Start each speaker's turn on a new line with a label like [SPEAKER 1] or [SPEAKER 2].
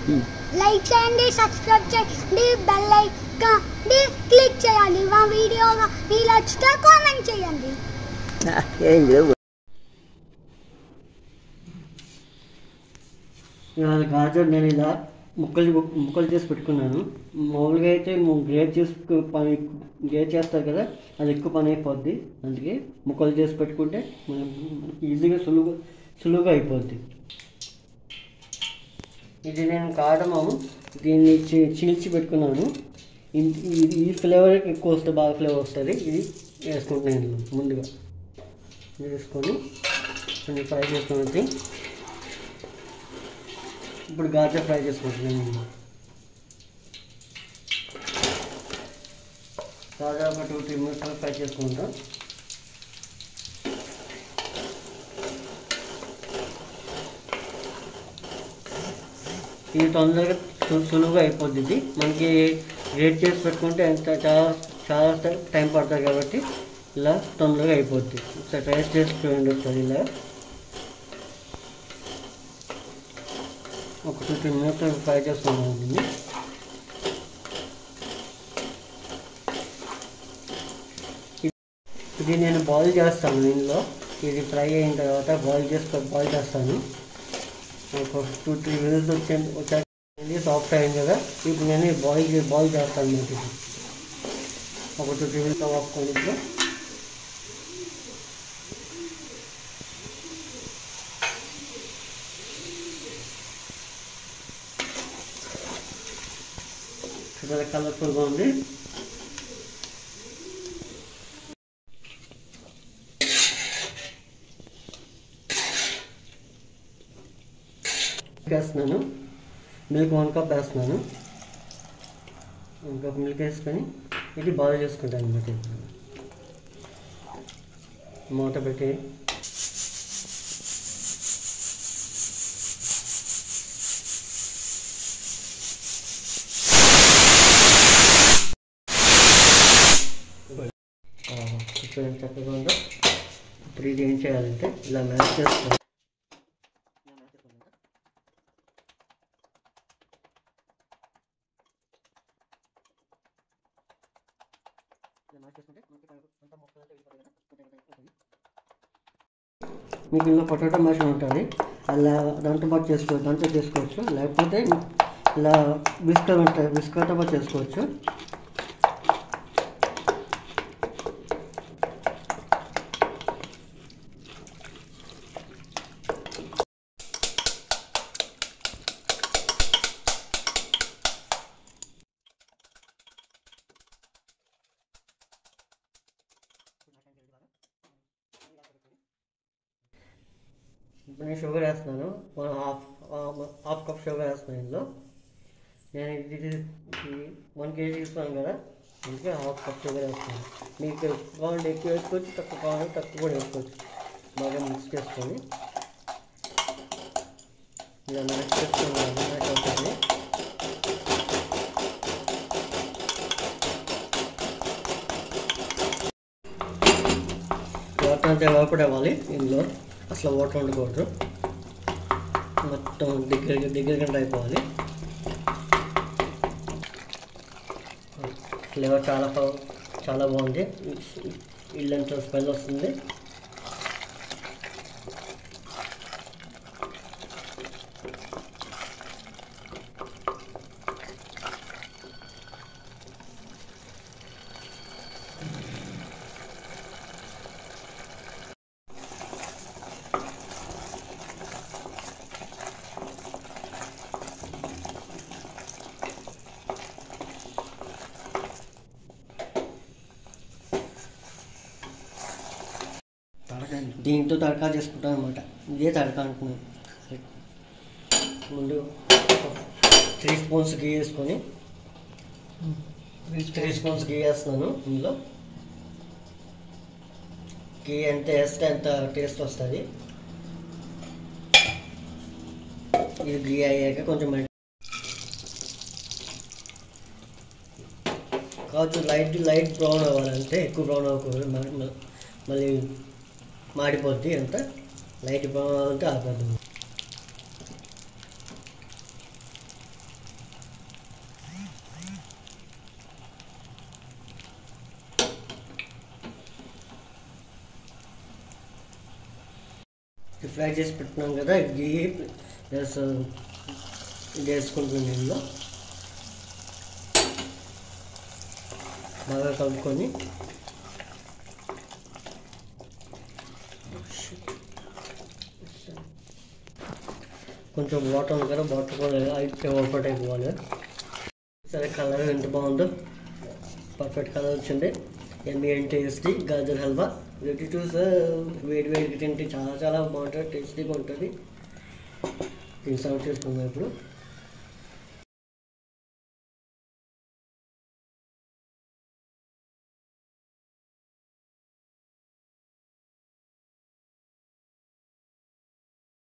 [SPEAKER 1] Like చేయండి subscribe చేయండి bell icon click చేయండి మా వీడియో మీకు నచ్చితే కామెంట్ చేయండి
[SPEAKER 2] ఏం లేవు
[SPEAKER 3] ఇవాళ గాజర్ నేను ఇలా ముక్కలు ముక్కలు చేసి పెట్టుకున్నాను మామూలుగా అయితే గ్రేట్ చేసి పని గ్రేట్ చేస్తారు కదా అది ఎక్కువ పని అయిపోద్ది అందుకే ముక్కలు చేసి పెట్టుకుంటే మనం ఈజీగా సులువుగా సులువుగా అయిపోద్ది ఇది నేను కాడము దీన్ని చి- చీల్చి పెట్టుకున్నాను ఇన్- ఇది ఈ ఫ్లేవర్ ఎక్కువ వస్తే బాగా ఫ్లేవర్ వస్తుంది ఇది వేసుకుంటున్నాను ఇందులో ముందుగా ఇది వేసుకొని కొంచెం ఫ్రై చేసుకున్నది ఇప్పుడు గాజర్ ఫ్రై చేసుకుంటున్నాను గాజర్ ఒక టూ త్రీ మినిట్స్ ఫ్రై చేసుకుంటాం ఇది తొందరగా సు- సులువుగా అయిపోద్ది ఇది మనకి రేట్ చేసి పెట్టుకుంటే ఎంత చాలా చాలా ట- టైం పడుతుంది కాబట్టి ఇలా తొందరగా అయిపోద్ది ఒకసారి ట్రై చేసి చూడండి ఒకసారి ఇలా ఒక టూ త్రీ మినిట్స్ ఫ్రై చేసుకున్నాను దీన్ని ఇది నేను బాయిల్ చేస్తాను దీనిలో ఇది ఫ్రై అయిన తర్వాత బాయిల్ చేసి బాయిల్ చేస్తాను ఒక టూ త్రీ మినిట్స్ వచ్చే వచ్చాక సాఫ్ట్ అయింది కదా ఇప్పుడు నేను బాయిల్ చే- బాయిల్ చేస్తాను మీకు ఇది ఒక టూ త్రీ మినిట్స్ ఆపుకొని ఇప్పుడు చూడాలి కలర్ఫుల్గా ఉంది వేస్తున్నాను మిల్క్ వన్ కప్ వేస్తున్నాను వన్ కప్ మిల్క్ వేసుకొని ఇది బాయిల్ చేసుకుంటాను అనమాట మూత పెట్టి చూడండి చక్కగా ఉందో ఇప్పుడు ఇది ఏం చేయాలంటే ఇలా మ్యాచ్ చేసుకోవాలి ఇలా మ్యాచ్ చేసుకోవాలి ఇలా మ్యాచ్ చేసుకుంటే మనకి కొంత మొక్కలు అయితే వెళ్ళిపోతాయి కదా కొంచెం కొంచెం ఉంటుంది. మీకు ఇందులో పొటాటో మ్యాష్ ఉంటుంది అలా దాంతో పాటు చేసుకోవచ్చు దాంతో చేసుకోవచ్చు లేకపోతే ఇలా బిస్కట్ ఉంటాయి బిస్కట్తో పాటు చేసుకోవచ్చు ఇప్పుడు నేను షుగర్ వేస్తున్నాను one half half cup sugar వేస్తున్నాను ఇందులో నేను ఇది ఇది వన్ కేజీ ఇస్తున్నాను కదా అందుకే హాఫ్ కప్ షుగర్ వేస్తున్నాను మీకు కావాలంటే ఎక్కువ వేసుకోవచ్చు తక్కువ కావాలంటే తక్కువ కూడా వేసుకోవచ్చు బాగా మిక్స్ చేసుకొని ఇలా మ్యాచ్ చేసుకొని మ్యాచ్ అవుతుంది వాటర్ అంతా ఎవాపడవ్వాలి ఇందులో అసలు వాటర్ ఉండకూడదు మొత్తం దగ్గర దగ్గర గంట అయిపోవాలి ఫ్లేవర్ చాలా బా- చాలా బాగుంది ఇల్లంతా స్మెల్ వస్తుంది దీంతో తడకా చేసుకుంటాం అనమాట ఇదే తడకా అంటున్నాను ముందు త్రీ స్పూన్స్ గీ వేసుకొని త్రీ స్పూన్స్ గీ వేస్తున్నాను ఇందులో గీ ఎంత వేస్తే అంత టేస్ట్ వస్తుంది ఇది గీ అయ్యాక కొంచెం మంచి కావచ్చు లైట్ లైట్ బ్రౌన్ అవ్వాలంటే ఎక్కువ బ్రౌన్ అవ్వకూడదు మ- మ- మళ్ళీ మాడిపోద్ది అంత లైట్ బ్రౌన్ అవ్వాలంటే ఆపద్దు ఇది ఫ్రై చేసి పెట్టున్నాం కదా గీ ప్లస్ ఇది వేసుకుంటున్నాను ఇందులో బాగా కలుపుకొని కొంచెం వాటర్ ఉంది కదా వాటర్ కూడా అయితే వర్కౌట్ అయిపోవాలి సరే కలర్ ఎంత బాగుందో పర్ఫెక్ట్ కలర్ వచ్చింది yummy and tasty gajar halwa ready to serve వేడి వేడికి తింటే చాలా చాలా బాగుంటుంది టేస్టీగా ఉంటుంది దీన్ని సర్వ్ చేసుకుందాం ఇప్పుడు